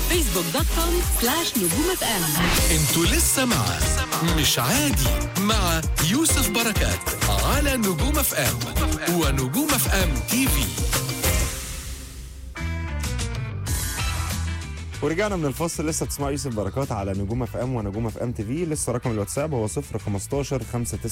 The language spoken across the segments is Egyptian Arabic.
فيسبوك دوت كوم سلاش نجوم اف ام انتوا لسه مع مش عادي مع يوسف بركات على نجوم اف ام ونجوم اف ام تي في ورجعنا من الفصل لسه بتسمعوا يوسف بركات على نجوم اف ام ونجوم اف ام تي في لسه رقم الواتساب هو 0 15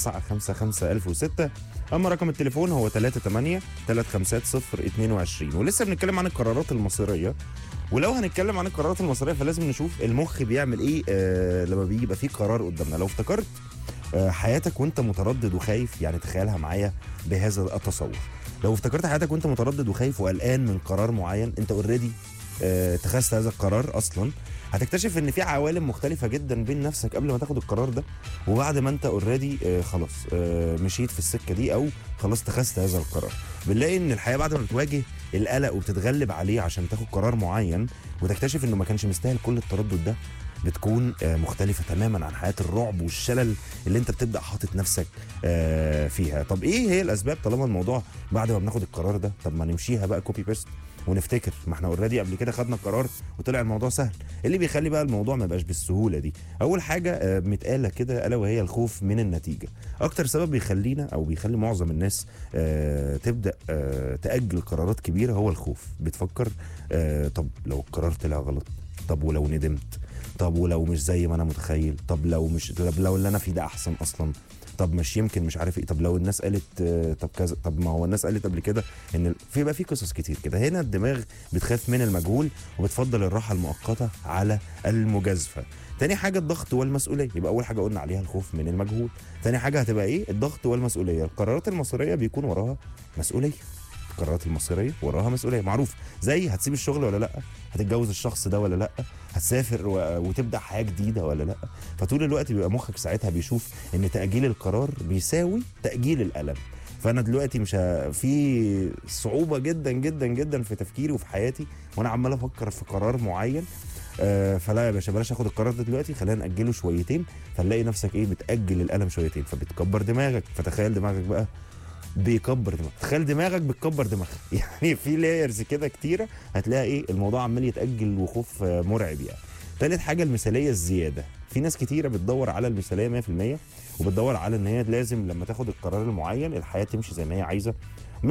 5955 1006 اما رقم التليفون هو 38 350 22 ولسه بنتكلم عن القرارات المصيريه ولو هنتكلم عن القرارات المصيريه فلازم نشوف المخ بيعمل ايه آه لما بيجي يبقى فيه قرار قدامنا لو افتكرت آه حياتك وانت متردد وخايف يعني تخيلها معايا بهذا التصور لو افتكرت حياتك وانت متردد وخايف وقلقان من قرار معين انت اوريدي آه، اتخذت هذا القرار اصلا هتكتشف ان في عوالم مختلفه جدا بين نفسك قبل ما تاخد القرار ده وبعد ما انت اوريدي خلاص آه، مشيت في السكه دي او خلاص اتخذت هذا القرار بنلاقي ان الحياه بعد ما بتواجه القلق وبتتغلب عليه عشان تاخد قرار معين وتكتشف انه ما كانش مستاهل كل التردد ده بتكون آه، مختلفة تماما عن حياة الرعب والشلل اللي انت بتبدأ حاطط نفسك آه، فيها طب ايه هي الاسباب طالما الموضوع بعد ما بناخد القرار ده طب ما نمشيها بقى كوبي بيست ونفتكر ما احنا اوريدي قبل كده خدنا القرار وطلع الموضوع سهل إيه اللي بيخلي بقى الموضوع ما يبقاش بالسهوله دي اول حاجه آه، متقاله كده الا وهي الخوف من النتيجه اكتر سبب بيخلينا او بيخلي معظم الناس آه، تبدا آه، تاجل قرارات كبيره هو الخوف بتفكر آه، طب لو القرار طلع غلط طب ولو ندمت طب ولو مش زي ما انا متخيل طب لو مش طب لو اللي انا فيه ده احسن اصلا طب مش يمكن مش عارف ايه طب لو الناس قالت آه، طب كذا طب ما هو الناس قالت قبل كده ان ال- في بقى في قصص كتير كده هنا الدماغ بتخاف من المجهول وبتفضل الراحه المؤقته على المجازفه تاني حاجه الضغط والمسؤوليه يبقى اول حاجه قلنا عليها الخوف من المجهول تاني حاجه هتبقى ايه الضغط والمسؤوليه القرارات المصيريه بيكون وراها مسؤوليه القرارات المصيريه وراها مسؤوليه معروف زي هتسيب الشغل ولا لا هتتجوز الشخص ده ولا لا هتسافر و... وتبدا حياه جديده ولا لا فطول الوقت بيبقى مخك ساعتها بيشوف ان تاجيل القرار بيساوي تاجيل الالم فانا دلوقتي مش ه... في صعوبه جدا جدا جدا في تفكيري وفي حياتي وانا عمال افكر في قرار معين آه فلا يا باشا بلاش اخد القرار ده دلوقتي خلينا ناجله شويتين فنلاقي نفسك ايه بتاجل الالم شويتين فبتكبر دماغك فتخيل دماغك بقى بيكبر دماغك تخيل دماغك بتكبر دماغك يعني في لايرز كده كتيره هتلاقي ايه الموضوع عمال يتاجل وخوف آه، مرعب يعني تالت حاجه المثاليه الزياده في ناس كتيره بتدور على المثاليه 100% وبتدور على ان هي لازم لما تاخد القرار المعين الحياه تمشي زي ما هي عايزه 100%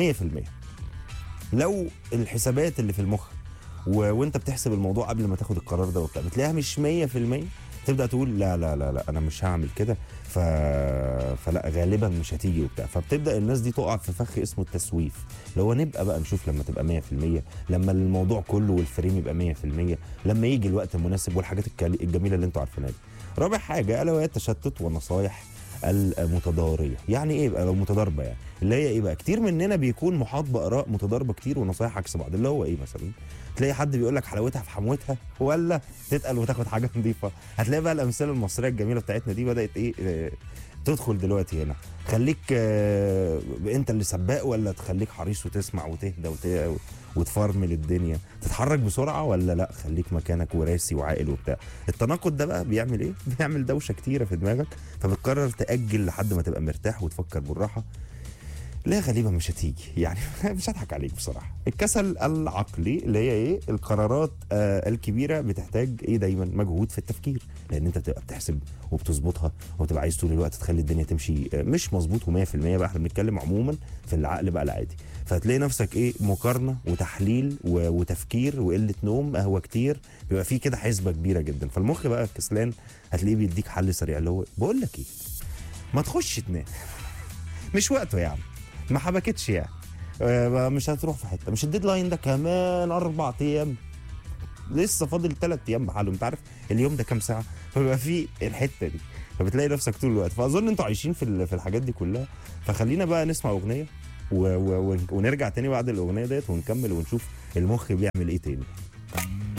لو الحسابات اللي في المخ و... وانت بتحسب الموضوع قبل ما تاخد القرار ده وبتاع بتلاقيها مش 100% تبدا تقول لا لا لا لا انا مش هعمل كده ف... فلا غالبا مش هتيجي وبتاع فبتبدا الناس دي تقع في فخ اسمه التسويف اللي هو نبقى بقى نشوف لما تبقى 100% لما الموضوع كله والفريم يبقى 100% لما يجي الوقت المناسب والحاجات الكال- الجميله اللي انتوا عارفينها دي رابع حاجه الا وهي التشتت والنصايح المتضاريه يعني ايه بقى لو متضاربه يعني اللي هي ايه بقى كتير مننا بيكون محاط باراء متضاربه كتير ونصايح عكس بعض اللي هو ايه مثلا تلاقي حد بيقول لك حلاوتها في حموتها ولا تتقل وتاخد حاجه نظيفه هتلاقي بقى الامثله المصريه الجميله بتاعتنا دي بدات ايه آه، تدخل دلوقتي هنا خليك آه، انت اللي سباق ولا تخليك حريص وتسمع وتهدى وت- وتفرمل الدنيا تتحرك بسرعه ولا لا خليك مكانك وراسي وعاقل وبتاع التناقض ده بقى بيعمل ايه بيعمل دوشه كتيره في دماغك فبتقرر تاجل لحد ما تبقى مرتاح وتفكر بالراحه لا غالبا مش هتيجي يعني مش هضحك عليك بصراحه الكسل العقلي اللي هي ايه القرارات آه الكبيره بتحتاج ايه دايما مجهود في التفكير لان انت بتبقى بتحسب وبتظبطها وبتبقى عايز طول الوقت تخلي الدنيا تمشي آه مش مظبوط و100% بقى احنا بنتكلم عموما في العقل بقى العادي فهتلاقي نفسك ايه مقارنه وتحليل و- وتفكير وقله نوم قهوه كتير بيبقى فيه كده حسبه كبيره جدا فالمخ بقى الكسلان هتلاقيه بيديك حل سريع اللي هو بقول لك ايه ما تخش تنام مش وقته يعني ما حبكتش يعني آه، مش هتروح في حته مش الديدلاين ده كمان اربع ايام لسه فاضل ثلاث ايام بحالهم انت عارف اليوم ده كام ساعه فبيبقى في الحته دي فبتلاقي نفسك طول الوقت فاظن انتوا عايشين في ال- في الحاجات دي كلها فخلينا بقى نسمع اغنيه و و و ونرجع تاني بعد الاغنيه ديت ونكمل ونشوف المخ بيعمل ايه تاني